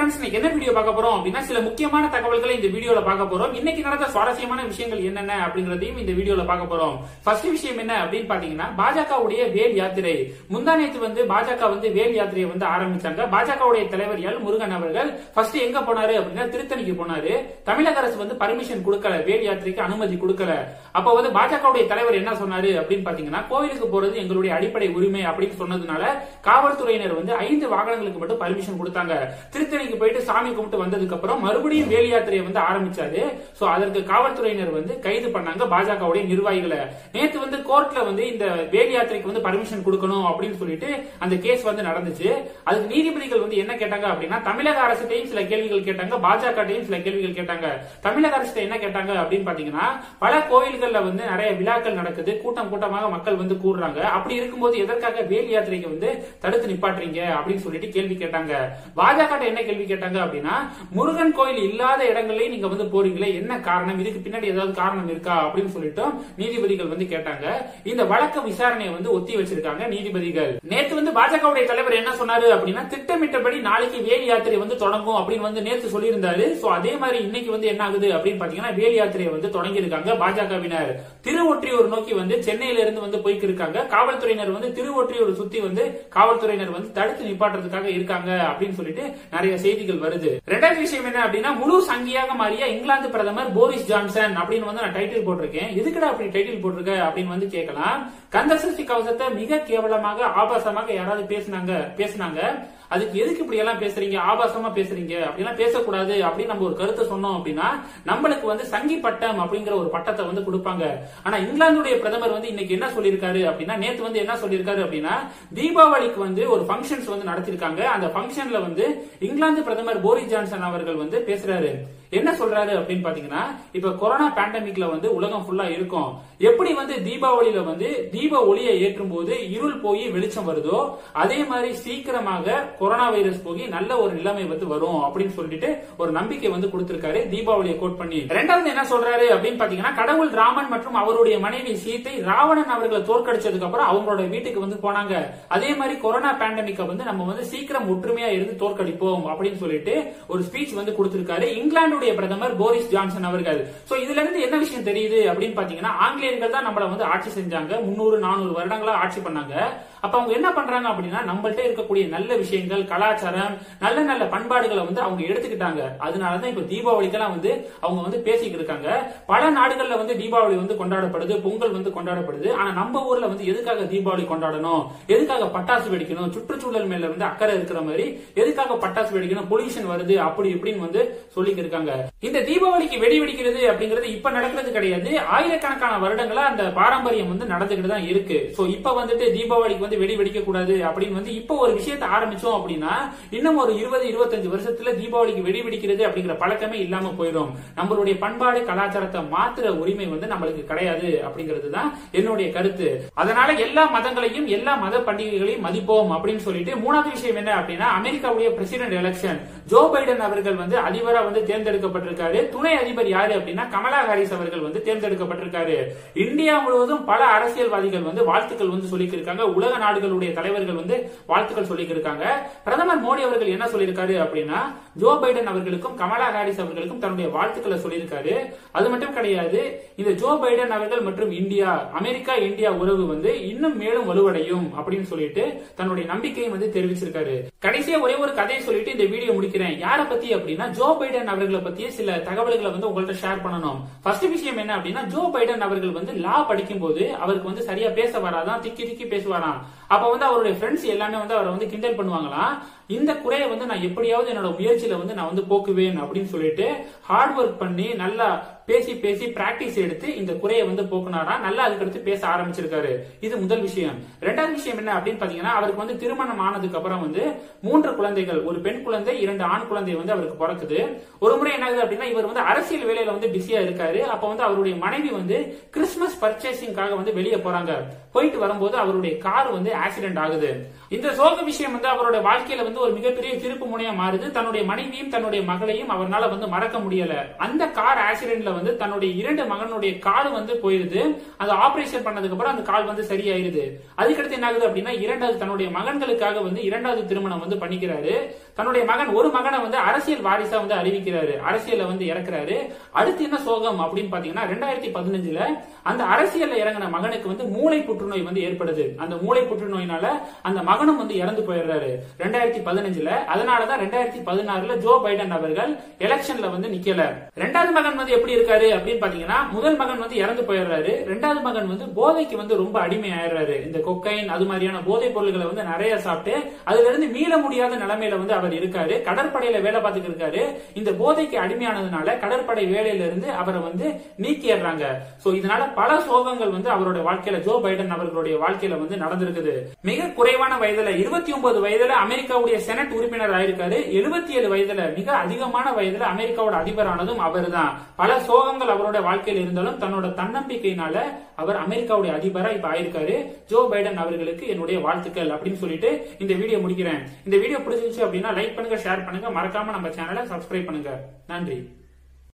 friends இன்னைக்கு என்ன video பார்க்க போறோம் அப்படின்னா சில முக்கியமான தகவல்களை இந்த வீடியோல பார்க்க போறோம் இன்னைக்கு நடந்த சுவாரஸ்யமான விஷயங்கள் என்னென்ன அப்படிங்கறதையும் இந்த வீடியோல பார்க்க போறோம் ஃபர்ஸ்ட் விஷயம் என்ன அப்படின்னு பாத்தீங்கன்னா பாஜகவுடைய வேல் யாத்திரை முந்தா நேத்து வந்து பாஜக வந்து வேல் யாத்திரையை வந்து ஆரம்பிச்சாங்க பாஜகவுடைய தலைவர் எல் முருகன் அவர்கள் ஃபர்ஸ்ட் எங்க போனாரு அப்படின்னா திருத்தணிக்கு போனாரு தமிழக அரசு வந்து பர்மிஷன் கொடுக்கல வேல் யாத்திரைக்கு அனுமதி கொடுக்கல அப்ப வந்து பாஜகவுடைய தலைவர் என்ன சொன்னாரு அப்படின்னு பாத்தீங்கன்னா கோயிலுக்கு போறது எங்களுடைய அடிப்படை உரிமை அப்படின்னு சொன்னதுனால காவல்துறையினர் வந்து ஐந்து வாகனங்களுக்கு மட்டும் பர்மிஷன் கொடுத்தாங்க திருத்தணிக்கு போயிட்டு சாமி கும்பிட்டு வந்ததுக்கு அப்புறம் மறுபடியும் வேல் யாத்திரையை வந்து ஆரம்பிச்சாரு சோ அதற்கு காவல்துறையினர் வந்து கைது பண்ணாங்க பாஜகவுடைய நிர்வாகிகளை நேத்து வந்து கோர்ட்ல வந்து இந்த வேல் யாத்திரைக்கு வந்து பர்மிஷன் கொடுக்கணும் அப்படின்னு சொல்லிட்டு அந்த கேஸ் வந்து நடந்துச்சு அதுக்கு நீதிபதிகள் வந்து என்ன கேட்டாங்க அப்படின்னா தமிழக அரசுட்டையும் சில கேள்விகள் கேட்டாங்க பாஜகட்டையும் சில கேள்விகள் கேட்டாங்க தமிழக அரசு என்ன கேட்டாங்க அப்படின்னு பாத்தீங்கன்னா பல கோயில்கள்ல வந்து நிறைய விழாக்கள் நடக்குது கூட்டம் கூட்டமாக மக்கள் வந்து கூடுறாங்க அப்படி இருக்கும்போது எதற்காக வேல் யாத்திரைக்கு வந்து தடுத்து நிப்பாட்டுறீங்க அப்படின்னு சொல்லிட்டு கேள்வி கேட்டாங்க பாஜக என்ன கேள்வி கேட்டாங்க அப்படின்னா முருகன் கோயில் இல்லாத இடங்கள்லயும் நீங்க வந்து போறீங்களே என்ன காரணம் இதுக்கு பின்னாடி ஏதாவது காரணம் இருக்கா அப்படின்னு சொல்லிட்டு நீதிபதிகள் வந்து கேட்டாங்க இந்த வழக்கு விசாரணையை வந்து ஒத்தி வச்சிருக்காங்க நீதிபதிகள் நேத்து வந்து பாஜகவுடைய தலைவர் என்ன சொன்னாரு அப்படின்னா திட்டமிட்டபடி நாளைக்கு வேல் யாத்திரை வந்து தொடங்கும் அப்படின்னு வந்து நேத்து சொல்லியிருந்தாரு சோ அதே மாதிரி இன்னைக்கு வந்து என்ன ஆகுது அப்படின்னு பாத்தீங்கன்னா வேல் யாத்திரையை வந்து தொடங்கி இருக்காங்க பாஜகவினர் திருவொற்றியூர் நோக்கி வந்து சென்னையில இருந்து வந்து போய்க்கு இருக்காங்க காவல்துறையினர் வந்து திருவொற்றியூர் சுத்தி வந்து காவல்துறையினர் வந்து தடுத்து நிப்பாட்டுறதுக்காக இருக்காங்க அப்படின்னு சொல்லிட்டு நிறைய செய்திகள் வருது ரெண்டாவது விஷயம் என்ன அப்படின்னா முழு சங்கியாக மாறிய இங்கிலாந்து பிரதமர் போரிஸ் ஜான்சன் அப்படின்னு வந்து நான் டைட்டில் போட்டிருக்கேன் எதுக்குடா அப்படி டைட்டில் போட்டிருக்க அப்படின்னு வந்து கேட்கலாம் கந்தசஷ்டி கவசத்தை மிக கேவலமாக ஆபாசமாக யாராவது பேசினாங்க பேசினாங்க அதுக்கு எதுக்கு இப்படி எல்லாம் பேசுறீங்க ஆபாசமா பேசுறீங்க அப்படிலாம் பேசக்கூடாது அப்படின்னு நம்ம ஒரு கருத்தை சொன்னோம் அப்படின்னா நம்மளுக்கு வந்து சங்கி பட்டம் அப்படிங்கிற ஒரு பட்டத்தை வந்து கொடுப்பாங்க ஆனா இங்கிலாந்துடைய பிரதமர் வந்து இன்னைக்கு என்ன சொல்லியிருக்காரு அப்படின்னா நேத்து வந்து என்ன சொல்லியிருக்காரு அப்படின்னா தீபாவளிக்கு வந்து ஒரு ஃபங்க்ஷன்ஸ் வந்து நடத்திருக்காங்க அந்த ஃபங்க்ஷன்ல வந்து இங்கிலாந்து பிரதமர் போரிஸ் ஜான்சன் அவர்கள் வந்து பேசுறாரு என்ன சொல்றாரு அப்படின்னு பாத்தீங்கன்னா இப்ப கொரோனா பேண்டமிக்ல வந்து உலகம் ஃபுல்லா இருக்கும் எப்படி வந்து தீபாவளியில வந்து தீப ஒளியை ஏற்றும் போது இருள் போய் வெளிச்சம் வருதோ அதே மாதிரி சீக்கிரமாக கொரோனா வைரஸ் போய் நல்ல ஒரு நிலைமை வந்து வரும் அப்படின்னு சொல்லிட்டு ஒரு நம்பிக்கை வந்து கொடுத்திருக்காரு தீபாவளியை கோட் பண்ணி ரெண்டாவது என்ன சொல்றாரு அப்படின்னு பாத்தீங்கன்னா கடவுள் ராமன் மற்றும் அவருடைய மனைவி சீத்தை ராவணன் அவர்களை தோற்கடிச்சதுக்கு அப்புறம் அவங்களோட வீட்டுக்கு வந்து போனாங்க அதே மாதிரி கொரோனா பேண்டமிக்கை வந்து நம்ம வந்து சீக்கிரம் ஒற்றுமையா இருந்து தோற்கடிப்போம் அப்படின்னு சொல்லிட்டு ஒரு ஸ்பீச் வந்து கொடுத்திருக்காரு இங்கிலாந்து நம்மளுடைய பிரதமர் போரிஸ் ஜான்சன் அவர்கள் சோ இதுல இருந்து என்ன விஷயம் தெரியுது அப்படின்னு பாத்தீங்கன்னா ஆங்கிலேயர்கள் தான் நம்மள வந்து ஆட்சி செஞ்சாங்க முன்னூறு நானூறு வருடங்களா ஆட்சி பண்ணாங்க அப்ப அவங்க என்ன பண்றாங்க அப்படின்னா நம்மள்ட்ட இருக்கக்கூடிய நல்ல விஷயங்கள் கலாச்சாரம் நல்ல நல்ல பண்பாடுகளை வந்து அவங்க எடுத்துக்கிட்டாங்க அதனாலதான் இப்ப தீபாவளிக்கெல்லாம் வந்து அவங்க வந்து பேசிக்கிட்டு இருக்காங்க பல நாடுகள்ல வந்து தீபாவளி வந்து கொண்டாடப்படுது பொங்கல் வந்து கொண்டாடப்படுது ஆனா நம்ம ஊர்ல வந்து எதுக்காக தீபாவளி கொண்டாடணும் எதுக்காக பட்டாசு வெடிக்கணும் சுற்றுச்சூழல் மேல வந்து அக்கறை இருக்கிற மாதிரி எதுக்காக பட்டாசு வெடிக்கணும் பொல்யூஷன் வருது அப்படி இப்படின்னு வந்து சொல்லிக்கிட்டு இருக்காங்க இந்த தீபாவளிக்கு வெடி வெடிக்கிறது அப்படிங்கிறது இப்ப நடக்கிறது கிடையாது ஆயிரக்கணக்கான வருடங்களா அந்த பாரம்பரியம் வந்து நடந்துகிட்டு தான் இருக்கு சோ இப்ப வந்துட்டு தீபாவளிக்கு வந்து வெடி வெடிக்க கூடாது அப்படின்னு வந்து இப்ப ஒரு விஷயத்தை ஆரம்பிச்சோம் அப்படின்னா இன்னும் ஒரு இருபது இருபத்தஞ்சு வருஷத்துல தீபாவளிக்கு வெடி வெடிக்கிறது அப்படிங்கிற பழக்கமே இல்லாம போயிடும் நம்மளுடைய பண்பாடு கலாச்சாரத்தை மாத்துற உரிமை வந்து நம்மளுக்கு கிடையாது அப்படிங்கிறது தான் என்னுடைய கருத்து அதனால எல்லா மதங்களையும் எல்லா மத பண்டிகைகளையும் மதிப்போம் அப்படின்னு சொல்லிட்டு மூணாவது விஷயம் என்ன அப்படின்னா அமெரிக்காவுடைய பிரசிடென்ட் எலெக்ஷன் ஜோ பைடன் அவர்கள் வந்து அதிபரா வந்து தேர்ந்தெடுக்கப்பட்டிருக்காரு துணை அதிபர் யாரு அப்படின்னா கமலா ஹாரிஸ் அவர்கள் வந்து தேர்ந்தெடுக்கப்பட்டிருக்காரு இந்தியா முழுவதும் பல அரசியல்வாதிகள் வந்து வாழ்த்துக்கள் வந்து சொல்லியிருக்காங்க உலக நாடுகளுடைய தலைவர்கள் வந்து வாழ்த்துக்கள் சொல்லியிருக்காங்க பிரதமர் மோடி அவர்கள் என்ன சொல்லியிருக்காரு அப்படின்னா ஜோ பைடன் அவர்களுக்கும் கமலா ஹாரிஸ் அவர்களுக்கும் தன்னுடைய வாழ்த்துக்களை சொல்லியிருக்காரு அது மட்டும் கிடையாது இந்த ஜோ பைடன் அவர்கள் மற்றும் இந்தியா அமெரிக்கா இந்தியா உறவு வந்து இன்னும் மேலும் வலுவடையும் அப்படின்னு சொல்லிட்டு தன்னுடைய நம்பிக்கையை வந்து தெரிவிச்சிருக்காரு கடைசியா ஒரே ஒரு கதையை சொல்லிட்டு இந்த வீடியோ முடிக்கிறேன் யார பத்தி அப்படின்னா ஜோ பைடன் அவர்களை பத்திய சில தகவல்களை வந்து உங்கள்ட்ட ஷேர் பண்ணணும் ஃபர்ஸ்ட் விஷயம் என்ன அப்படின்னா ஜோ பைடன் அவர்கள் வந்து லா படிக்கும் போது அவருக்கு வந்து சரியா பேச வராதான் திக்கி திக்கி பேசுவாராம் அப்ப வந்து அவருடைய ஃப்ரெண்ட்ஸ் எல்லாமே வந்து அவரை வந்து கிண்டல் பண்ணுவாங்களாம் இந்த குறையை வந்து நான் எப்படியாவது என்னோட முயற்சியில வந்து நான் வந்து போக்குவேன் அப்படின்னு சொல்லிட்டு ஹார்ட் ஒர்க் பண்ணி நல்லா பேசி பேசி பிராக்டிஸ் எடுத்து இந்த குறையை வந்து போக்குனாரா நல்லா அதுக்கடுத்து பேச ஆரம்பிச்சிருக்காரு இது முதல் விஷயம் ரெண்டாவது விஷயம் என்ன அப்படின்னு பாத்தீங்கன்னா அவருக்கு வந்து திருமணம் ஆனதுக்கு அப்புறம் வந்து மூன்று குழந்தைகள் ஒரு பெண் குழந்தை இரண்டு ஆண் குழந்தை வந்து அவருக்கு பிறக்குது ஒரு முறை என்ன ஆகுது அப்படின்னா இவர் வந்து அரசியல் வேலையில வந்து பிஸியா இருக்காரு அப்ப வந்து அவருடைய மனைவி வந்து கிறிஸ்துமஸ் பர்ச்சேசிங்காக வந்து வெளியே போறாங்க போயிட்டு வரும்போது அவருடைய கார் வந்து ஆக்சிடென்ட் ஆகுது இந்த சோக விஷயம் வந்து அவரோட வாழ்க்கையில வந்து ஒரு மிகப்பெரிய திருப்பு முனையா மாறுது தன்னுடைய மனைவியும் தன்னுடைய மகளையும் அவரால் வந்து மறக்க முடியல அந்த கார் ஆக்சிடென்ட்ல வந்து தன்னுடைய இரண்டு மகனுடைய கால் வந்து போயிருது அந்த ஆபரேஷன் பண்ணதுக்கு அப்புறம் அந்த கால் வந்து சரியாயிருது அதுக்கடுத்து என்ன ஆகுது அப்படின்னா இரண்டாவது தன்னுடைய மகன்களுக்காக வந்து இரண்டாவது திருமணம் வந்து பண்ணிக்கிறாரு தன்னுடைய மகன் ஒரு மகனை வந்து அரசியல் வாரிசா வந்து அறிவிக்கிறாரு அரசியல்ல வந்து இறக்குறாரு அடுத்து என்ன சோகம் அப்படின்னு பாத்தீங்கன்னா ரெண்டாயிரத்தி பதினஞ்சுல அந்த அரசியல்ல இறங்கின மகனுக்கு வந்து மூளை புற்றுநோய் வந்து ஏற்படுது அந்த மூளை புற்றுநோயினால அந்த மகனும் வந்து இறந்து போயிடுறாரு ரெண்டாயிரத்தி பதினஞ்சுல அதனாலதான் ரெண்டாயிரத்தி பதினாறுல ஜோ பைடன் அவர்கள் எலெக்ஷன்ல வந்து நிக்கல ரெண்டாவது மகன் வந்து எப்படி இருக்காரு அப்படின்னு பாத்தீங்கன்னா முதல் மகன் வந்து இறந்து போயிடுறாரு ரெண்டாவது மகன் வந்து போதைக்கு வந்து ரொம்ப அடிமை ஆயிடுறாரு இந்த கொக்கைன் அது மாதிரியான போதைப் பொருட்களை வந்து நிறைய சாப்பிட்டு அதுல இருந்து மீள முடியாத நிலைமையில வந்து அவர் இருக்காரு கடற்படையில வேலை பார்த்துட்டு இருக்காரு இந்த போதைக்கு அடிமையானதுனால கடற்படை வேலையில இருந்து அவரை வந்து நீக்கிடுறாங்க சோ இதனால பல சோகங்கள் வந்து அவருடைய வாழ்க்கையில ஜோ பைடன் அவர்களுடைய வாழ்க்கையில வந்து நடந்திருக்குது மிக குறைவான வயதுல இருபத்தி ஒன்பது வயதுல அமெரிக்காவுடைய செனட் உறுப்பினர் ஆயிருக்காரு எழுபத்தி ஏழு வயதுல மிக அதிகமான வயதுல அமெரிக்காவோட அதிபரானதும் அவர்தான் பல சோகங்கள் அவருடைய வாழ்க்கையில் இருந்தாலும் தன்னோட தன்னம்பிக்கையினால அவர் அமெரிக்காவுடைய அதிபரா இப்ப ஆயிருக்காரு ஜோ பைடன் அவர்களுக்கு என்னுடைய வாழ்த்துக்கள் அப்படின்னு சொல்லிட்டு இந்த வீடியோ முடிக்கிறேன் இந்த வீடியோ பிடிச்சிருச்சு அப்படின்னா லைக் பண்ணுங்க ஷேர் பண்ணுங்க மறக்காம நம்ம சேனலை சப்ஸ்கிரைப் பண்ணுங்க நன்றி